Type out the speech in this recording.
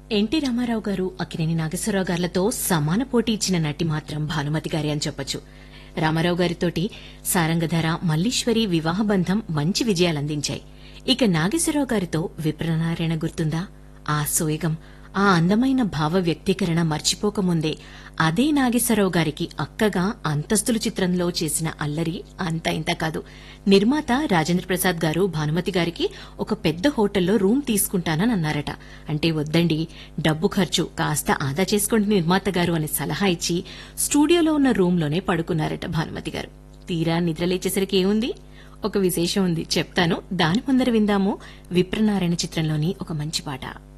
NT Ramarao గారు అక్కినేని నాగేశ్వరరావు గారులతో సమాన పోటీ ఇచ్చిన నటి మాత్రం భానుమతి గారి అని చెప్పొచ్చు రామారావు గారితోటి సారంగధర మల్లీశ్వరి వివాహ బంధం మంచి విజయాలందించాయి ఇక నాగేశ్వరరావు గారితో విప్రనారాయణ గుర్తుందా ఆ సోయగం ఆ అందమైన భావ వ్యక్తీకరణ మర్చిపోకముందే అదే నాగేశ్వరరావు గారికి అక్కగా అంతస్తులు చిత్రంలో చేసిన అల్లరి అంత ఇంత కాదు నిర్మాత రాజేంద్ర ప్రసాద్ గారు భానుమతి గారికి ఒక పెద్ద హోటల్లో రూమ్ తీసుకుంటానని అన్నారట అంటే వద్దండి డబ్బు ఖర్చు కాస్త ఆదా చేసుకోండి నిర్మాత గారు అని సలహా ఇచ్చి స్టూడియోలో ఉన్న రూంలోనే పడుకున్నారట భానుమతి గారు తీరా నిద్రలేచేసరికి ఏముంది ఒక విశేషం ఉంది చెప్తాను దాని ముందర విందాము విప్రనారాయణ చిత్రంలోని ఒక మంచి పాట